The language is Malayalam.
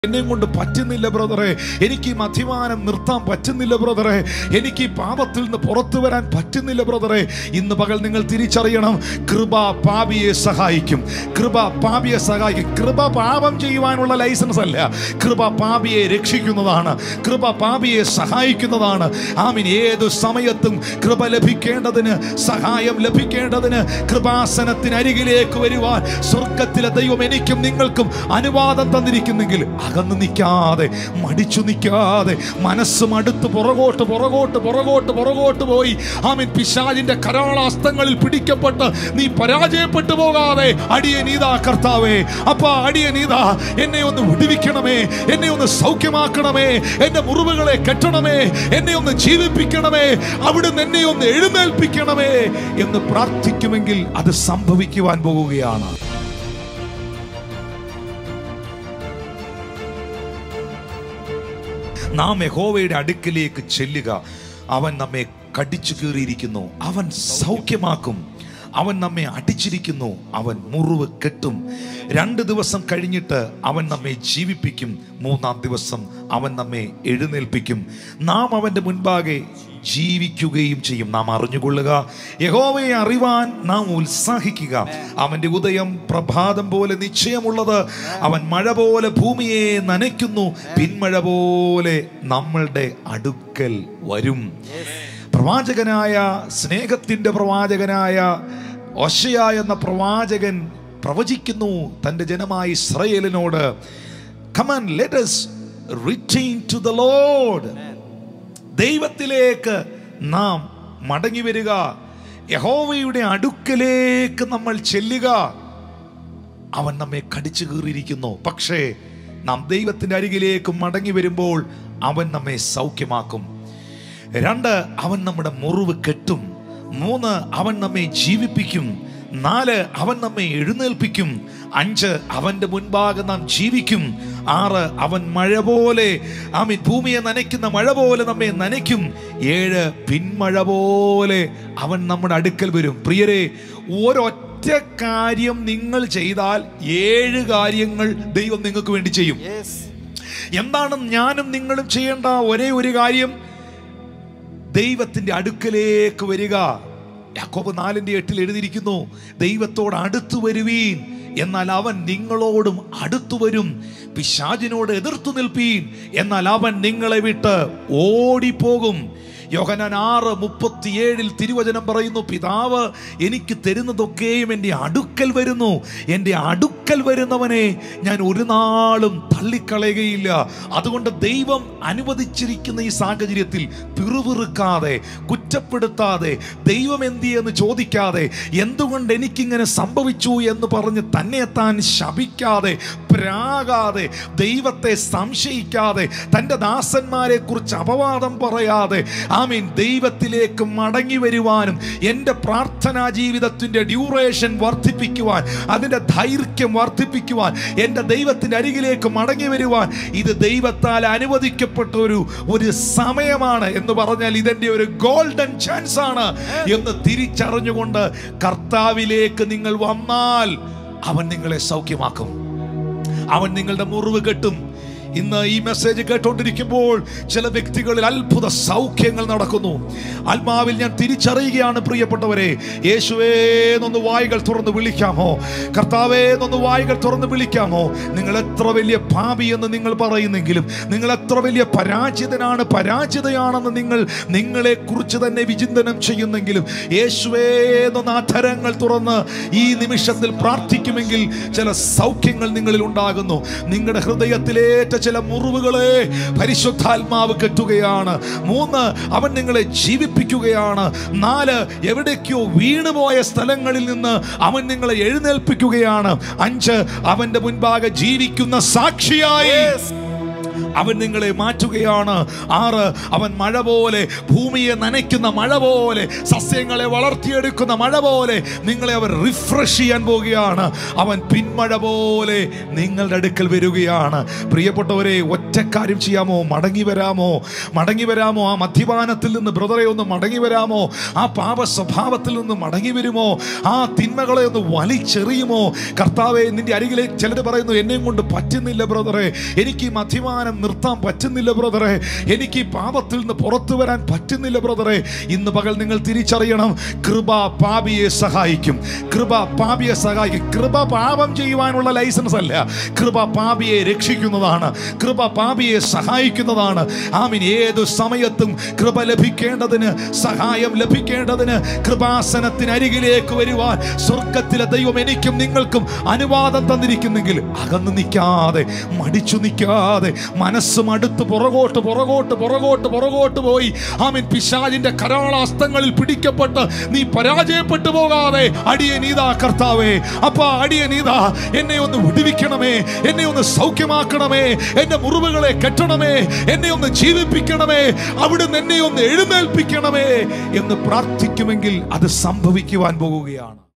എന്നെയും കൊണ്ട് പറ്റുന്നില്ല ബ്രദറെ എനിക്ക് ഈ മദ്യപാനം നിർത്താൻ പറ്റുന്നില്ല ബ്രദറെ എനിക്ക് ഈ പാപത്തിൽ നിന്ന് പുറത്തു വരാൻ പറ്റുന്നില്ല ബ്രദറെ ഇന്ന് പകൽ നിങ്ങൾ തിരിച്ചറിയണം കൃപ പാപിയെ സഹായിക്കും കൃപ പാപിയെ സഹായിക്കും കൃപ പാപം ചെയ്യുവാനുള്ള ലൈസൻസ് അല്ല കൃപ പാപിയെ രക്ഷിക്കുന്നതാണ് കൃപ പാപിയെ സഹായിക്കുന്നതാണ് ആമിൻ ഏതു സമയത്തും കൃപ ലഭിക്കേണ്ടതിന് സഹായം ലഭിക്കേണ്ടതിന് കൃപാസനത്തിനരികിലേക്ക് വരുവാൻ സ്വർഗത്തിലെ ദൈവം എനിക്കും നിങ്ങൾക്കും അനുവാദം തന്നിരിക്കുന്നെങ്കിൽ അകന്നു നിൽക്കാതെ മടിച്ചു നിൽക്കാതെ മനസ്സും അടുത്ത് പുറകോട്ട് പുറകോട്ട് പുറകോട്ട് പുറകോട്ട് പോയി ആമിൻ പിശാജിന്റെ കരാളാസ്തങ്ങളിൽ പിടിക്കപ്പെട്ട് നീ പരാജയപ്പെട്ടു പോകാതെ അടിയ നീതാ കർത്താവേ അപ്പ അടിയ നീതാ എന്നെ ഒന്ന് വിടുവിക്കണമേ എന്നെ ഒന്ന് സൗഖ്യമാക്കണമേ എന്റെ മുറിവുകളെ കെട്ടണമേ എന്നെ ഒന്ന് ജീവിപ്പിക്കണമേ അവിടുന്ന് എന്നെ ഒന്ന് എഴുന്നേൽപ്പിക്കണമേ എന്ന് പ്രാർത്ഥിക്കുമെങ്കിൽ അത് സംഭവിക്കുവാൻ പോകുകയാണ് നാം യഹോവയുടെ അടുക്കലേക്ക് ചെല്ലുക അവൻ നമ്മെ കടിച്ചു കീറിയിരിക്കുന്നു അവൻ സൗഖ്യമാക്കും അവൻ നമ്മെ അടിച്ചിരിക്കുന്നു അവൻ മുറിവ് കെട്ടും രണ്ട് ദിവസം കഴിഞ്ഞിട്ട് അവൻ നമ്മെ ജീവിപ്പിക്കും മൂന്നാം ദിവസം അവൻ നമ്മെ എഴുന്നേൽപ്പിക്കും നാം അവൻ്റെ മുൻപാകെ ജീവിക്കുകയും ചെയ്യും നാം അറിഞ്ഞുകൊള്ളുക യഹോവയെ അറിവാൻ നാം ഉത്സാഹിക്കുക അവൻ്റെ ഉദയം പ്രഭാതം പോലെ നിശ്ചയമുള്ളത് അവൻ മഴ പോലെ ഭൂമിയെ നനയ്ക്കുന്നു പിന്മഴ പോലെ നമ്മളുടെ അടുക്കൽ വരും പ്രവാചകനായ സ്നേഹത്തിൻ്റെ പ്രവാചകനായ ഒശയ എന്ന പ്രവാചകൻ പ്രവചിക്കുന്നു തൻ്റെ ജനമായ ഇസ്രയേലിനോട് come on let's return to the lord ദൈവത്തിലേക്ക് നാം മടങ്ങി വരിക യഹോവയുടെ അടുക്കലേക്ക് നമ്മൾ ചെല്ലുക അവൻ നമ്മെ കടിച്ചു കീറിയിരിക്കുന്നു പക്ഷേ നാം ദൈവത്തിൻ്റെ അരികിലേക്ക് മടങ്ങി വരുമ്പോൾ അവൻ നമ്മെ സൗഖ്യമാക്കും രണ്ട് അവൻ നമ്മുടെ മുറിവ് കെട്ടും മൂന്ന് അവൻ നമ്മെ ജീവിപ്പിക്കും നാല് അവൻ നമ്മെ എഴുന്നേൽപ്പിക്കും അഞ്ച് അവൻ്റെ മുൻപാകെ നാം ജീവിക്കും ആറ് അവൻ മഴ പോലെ ആമി ഭൂമിയെ നനയ്ക്കുന്ന മഴ പോലെ നമ്മെ നനയ്ക്കും ഏഴ് പിന്മഴ പോലെ അവൻ നമ്മുടെ അടുക്കൽ വരും പ്രിയരെ ഒരൊറ്റ കാര്യം നിങ്ങൾ ചെയ്താൽ ഏഴ് കാര്യങ്ങൾ ദൈവം നിങ്ങൾക്ക് വേണ്ടി ചെയ്യും എന്താണ് ഞാനും നിങ്ങളും ചെയ്യേണ്ട ഒരേ ഒരു കാര്യം ദൈവത്തിന്റെ അടുക്കലേക്ക് വരിക യാക്കോബ് നാലിന്റെ എട്ടിൽ എഴുതിയിരിക്കുന്നു ദൈവത്തോട് അടുത്തു വരുവീൻ എന്നാൽ അവൻ നിങ്ങളോടും അടുത്തു വരും പിശാചിനോട് എതിർത്തു നിൽപ്പീൻ എന്നാൽ അവൻ നിങ്ങളെ വിട്ട് ഓടിപ്പോകും യോഹനാൻ ആറ് മുപ്പത്തിയേഴിൽ തിരുവചനം പറയുന്നു പിതാവ് എനിക്ക് തരുന്നതൊക്കെയും എൻ്റെ അടുക്കൽ വരുന്നു എൻ്റെ അടുക്കൽ വരുന്നവനെ ഞാൻ ഒരു നാളും തള്ളിക്കളയുകയില്ല അതുകൊണ്ട് ദൈവം അനുവദിച്ചിരിക്കുന്ന ഈ സാഹചര്യത്തിൽ പിറുപിറുക്കാതെ കുറ്റപ്പെടുത്താതെ ദൈവം എന്തിയെന്ന് ചോദിക്കാതെ എന്തുകൊണ്ട് എനിക്കിങ്ങനെ സംഭവിച്ചു എന്ന് പറഞ്ഞ് തന്നെ താൻ ശപിക്കാതെ പ്രാകാതെ ദൈവത്തെ സംശയിക്കാതെ തൻ്റെ ദാസന്മാരെ കുറിച്ച് അപവാദം പറയാതെ ആമീൻ ദൈവത്തിലേക്ക് മടങ്ങി വരുവാനും എൻ്റെ പ്രാർത്ഥനാ ജീവിതത്തിൻ്റെ ഡ്യൂറേഷൻ വർദ്ധിപ്പിക്കുവാൻ അതിൻ്റെ ദൈർഘ്യം വർദ്ധിപ്പിക്കുവാൻ എൻ്റെ ദൈവത്തിൻ്റെ അരികിലേക്ക് മടങ്ങി വരുവാൻ ഇത് ദൈവത്താൽ അനുവദിക്കപ്പെട്ട ഒരു ഒരു സമയമാണ് എന്ന് പറഞ്ഞാൽ ഇതെൻ്റെ ഒരു ഗോൾഡൻ ചാൻസ് ആണ് എന്ന് തിരിച്ചറിഞ്ഞുകൊണ്ട് കർത്താവിലേക്ക് നിങ്ങൾ വന്നാൽ അവൻ നിങ്ങളെ സൗഖ്യമാക്കും അവൻ നിങ്ങളുടെ മുറിവ് കെട്ടും ഇന്ന് ഈ മെസ്സേജ് കേട്ടോണ്ടിരിക്കുമ്പോൾ ചില വ്യക്തികളിൽ അത്ഭുത സൗഖ്യങ്ങൾ നടക്കുന്നു ആത്മാവിൽ ഞാൻ തിരിച്ചറിയുകയാണ് പ്രിയപ്പെട്ടവരെ യേശുവേ എന്നൊന്ന് വായികൾ തുറന്ന് വിളിക്കാമോ കർത്താവേ എന്നൊന്ന് വായികൾ തുറന്ന് വിളിക്കാമോ നിങ്ങൾ എത്ര വലിയ പാപി എന്ന് നിങ്ങൾ പറയുന്നെങ്കിലും നിങ്ങൾ എത്ര വലിയ പരാജിതനാണ് പരാജിതയാണെന്ന് നിങ്ങൾ നിങ്ങളെ കുറിച്ച് തന്നെ വിചിന്തനം ചെയ്യുന്നെങ്കിലും യേശുവേ എന്നൊന്ന് അധരങ്ങൾ തുറന്ന് ഈ നിമിഷത്തിൽ പ്രാർത്ഥിക്കുമെങ്കിൽ ചില സൗഖ്യങ്ങൾ നിങ്ങളിൽ ഉണ്ടാകുന്നു നിങ്ങളുടെ ഹൃദയത്തിലേറ്റ ചില മുറിവുകളെ പരിശുദ്ധാത്മാവ് കെട്ടുകയാണ് മൂന്ന് അവൻ നിങ്ങളെ ജീവിപ്പിക്കുകയാണ് നാല് എവിടേക്കോ വീണുപോയ സ്ഥലങ്ങളിൽ നിന്ന് അവൻ നിങ്ങളെ എഴുന്നേൽപ്പിക്കുകയാണ് അഞ്ച് അവന്റെ മുൻപാകെ ജീവിക്കുന്ന സാക്ഷിയായി അവൻ നിങ്ങളെ മാറ്റുകയാണ് ആറ് അവൻ മഴ പോലെ ഭൂമിയെ നനയ്ക്കുന്ന മഴ പോലെ സസ്യങ്ങളെ വളർത്തിയെടുക്കുന്ന മഴ പോലെ നിങ്ങളെ അവൻ റിഫ്രഷ് ചെയ്യാൻ പോവുകയാണ് അവൻ പിന്മഴ പോലെ നിങ്ങളുടെ അടുക്കൽ വരികയാണ് പ്രിയപ്പെട്ടവരെ ഒറ്റ കാര്യം ചെയ്യാമോ മടങ്ങി വരാമോ മടങ്ങി വരാമോ ആ മദ്യപാനത്തിൽ നിന്ന് ബ്രദറെ ഒന്ന് മടങ്ങി വരാമോ ആ പാപ സ്വഭാവത്തിൽ നിന്ന് മടങ്ങി വരുമോ ആ തിന്മകളെ ഒന്ന് വലിച്ചെറിയുമോ കർത്താവെ നിന്റെ അരികിലേക്ക് ചിലർ പറയുന്നു എന്നെയും കൊണ്ട് പറ്റുന്നില്ല ബ്രദറെ എനിക്ക് ഈ മദ്യപാനം നിർത്താൻ പറ്റുന്നില്ല ബ്രദറെ എനിക്ക് ഈ പാപത്തിൽ നിന്ന് പുറത്തു വരാൻ പറ്റുന്നില്ല ബ്രദറെ ഇന്ന് പകൽ നിങ്ങൾ തിരിച്ചറിയണം കൃപ പാപിയെ സഹായിക്കും കൃപ പാപിയെ സഹായിക്കും കൃപ പാപം ചെയ്യുവാനുള്ള ലൈസൻസ് അല്ല കൃപ പാപിയെ രക്ഷിക്കുന്നതാണ് കൃപ പാപിയെ സഹായിക്കുന്നതാണ് ആമിൻ ഏതു സമയത്തും കൃപ ലഭിക്കേണ്ടതിന് സഹായം ലഭിക്കേണ്ടതിന് കൃപാസനത്തിന് അരികിലേക്ക് വരുവാൻ സ്വർഗത്തിലെ ദൈവം എനിക്കും നിങ്ങൾക്കും അനുവാദം തന്നിരിക്കുന്നെങ്കിൽ അകന്നു നിൽക്കാതെ മടിച്ചു നിൽക്കാതെ മനസ്സ് മടുത്ത് പുറകോട്ട് പുറകോട്ട് പുറകോട്ട് പുറകോട്ട് പോയി ആമിൻ പിശാജിന്റെ കരാളാസ്തങ്ങളിൽ പിടിക്കപ്പെട്ട് നീ പരാജയപ്പെട്ടു പോകാതെ അടിയെ നീതാ കർത്താവേ അപ്പാ അടിയെ നീതാ എന്നെ ഒന്ന് വിടുവിക്കണമേ എന്നെ ഒന്ന് സൗഖ്യമാക്കണമേ എന്റെ മുറിവുകളെ കെട്ടണമേ എന്നെ ഒന്ന് ജീവിപ്പിക്കണമേ അവിടുന്ന് എന്നെ ഒന്ന് എഴുന്നേൽപ്പിക്കണമേ എന്ന് പ്രാർത്ഥിക്കുമെങ്കിൽ അത് സംഭവിക്കുവാൻ പോകുകയാണ്